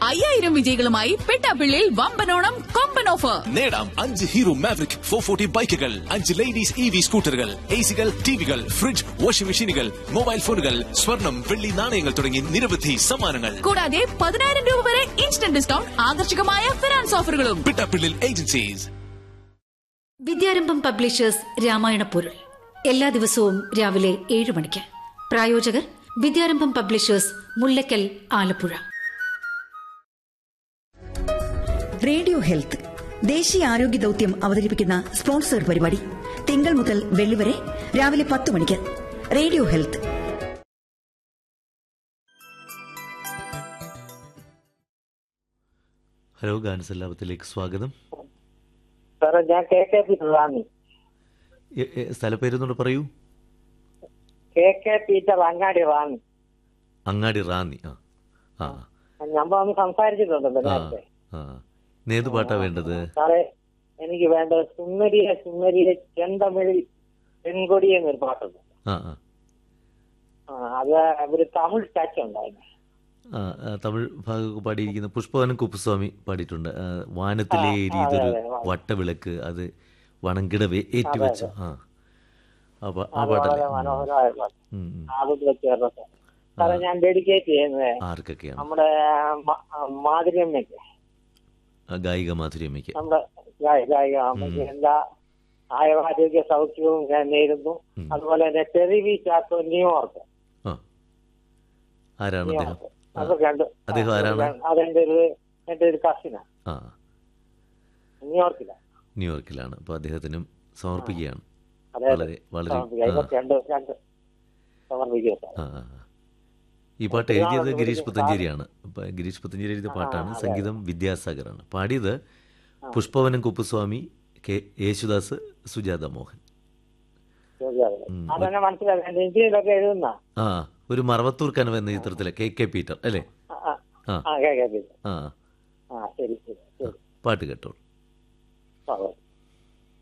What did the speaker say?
അയ്യായിരം വിജയികളുമായി പെട്ടാപ്പിള്ളിയിൽ വമ്പനോണം കൊമ്പൻ ഓഫർ നേടാം അഞ്ച് ഹീറോ മാവറിക് ഫോർ ഫോർട്ടി ബൈക്കുകൾ അഞ്ച് ലേഡീസ് ഇ വി സ്കൂട്ടറുകൾ എ സികൾ ടിവികൾ ഫ്രിഡ്ജ് വാഷിംഗ് മെഷീനുകൾ മൊബൈൽ ഫോണുകൾ സ്വർണം വെള്ളി നാണയങ്ങൾ തുടങ്ങി നിരവധി സമ്മാനങ്ങൾ കൂടാതെ പതിനായിരം രൂപ വരെ ഇൻസ്റ്റന്റ് ഡിസ്കൗണ്ട് ആകർഷകമായ ഫിനാൻസ് ഓഫറുകളും പിട്ടാപ്പിള്ളിൽ ഏജൻസീസ് വിദ്യാരംഭം പബ്ലിഷേഴ്സ് രാമായണ പൊരുൾ എല്ലാ ദിവസവും രാവിലെ ഏഴ് മണിക്ക് പ്രായോജകർ Vidyarambham publishers Mullakkal Alappuzha radio health ദേശീയ ആരോഗ്യ ദൌത്യം അവതരിപ്പിക്കുന്ന സ്പോൺസർ പരിപാടി തിങ്കൾ മുതൽ വെള്ളി വരെ രാവിലെ പത്ത് മണിക്ക് റേഡിയോ ഹെൽത്ത് ഹലോ ഗാനസല്ലാപത്തിലേക്ക് സ്വാഗതം സാറേ ഞാൻ കെ കെ പി റാന്നി എ- എ- സ്ഥലപ്പേരൊന്നുകൂടെ പറയൂ കെ കെ പീറ്റർ അങ്ങാടി റാന്നി അങ്ങാടി റാന്നി ആ ആ നമ്മൾ ഒന്ന് സംസാരിച്ചിട്ടുണ്ടല്ലോ ആ നേരത്തെ ആ നേത് പാട്ടാ വേണ്ടത് സാറേ എനിക്ക് വേണ്ടത് സുന്ദരിയെ സുന്ദരിയെ ചെന്തമിഴിൽ പെൺകൊടി എന്നൊരു പാട്ടുണ്ട് ആ ആ ആ, അത് ഒരു തമിഴ് ടച്ച് ഉണ്ടായിരുന്നു ആ, ആ, തമിഴ് ഭാഗമൊക്കെ പാടിയിരിക്കുന്ന പുഷ്പവനം കുപ്പുസ്വാമി പാടിയിട്ടുണ്ട് ആ, വാനത്തിലെ ആ, എരിയതൊരു അതെ, അതെ. വട്ടവിളക്ക് അത് വണങ്കിടവേ ഏറ്റുവെച്ചു ആ ആ പാ- ആ അത് പാട്ടല്ലേ വളരെ മനോഹരമായ പാട്ട് ഉം, ഉം. അത് വെച്ച് കേട്ടോ സാറേ ഞാൻ ഡെഡിക്കേറ്റ് ചെയ്യുന്നത് ആർക്കൊക്കെയാണ് നമ്മുടെ മ- മാധുര്യമ്മയ്ക്ക് ആ, ഗായിക മാധുര്യമ്മയ്ക്ക് നമ്മുടെ ഗായ- ഗായിക അമ്മയ്ക്ക് എല്ലാ ആയുരാരോഗ്യ സൗഖ്യവും ഞാൻ നേരുന്നു ഉം. അതുപോലെ തന്നെ ടെറിവി ചാത്തോ ന്യൂയോർക്ക് ആ ആരാണ് അദ്ദേഹം ന്യൂയോർക്ക് അത് രണ്ട് അദ്ദേഹം ആരാണ്? അതെന്റെ ഒരു എന്റെ ഒരു കസിനാ ആ ന്യൂയോർക്കില ന്യൂയോർക്കിലാണ് അപ്പോൾ അദ്ദേഹത്തിനും സമർപ്പിക്കുകയാണ് അതെ വളരെ വളരെ ആ, രണ്ട് രണ്ട് സമർപ്പിക്കുക സാർ ആ, ആ. ഈ പാട്ട് എഴുതിയത് ഗിരീഷ് പുത്തഞ്ചേരിയാണ് അപ്പൊ ഗിരീഷ് പുത്തഞ്ചേരി എഴുതിയ പാട്ടാണ് സംഗീതം വിദ്യാസാഗറാണ് പാടിയത് പുഷ്പവനം കുപ്പുസ്വാമി കെ യേശുദാസ് സുജാത മോഹൻ ഉം. അതെന്നെ മനസ്സിലാക്കാം എന്റെ ഇന്ത്യയിലൊക്കെ എഴുതുന്ന ആ ഒരു മറവത്തൂർ കനവ് എന്ന ചിത്രത്തിലെ കെ കെ പീറ്റർ അല്ലേ ആ, ആ. ആ ആ കേൾക്കാം ആ ആ ശരി ശരി ശരി പാട്ട് കേട്ടോളൂ ആ, ഓക്കെ.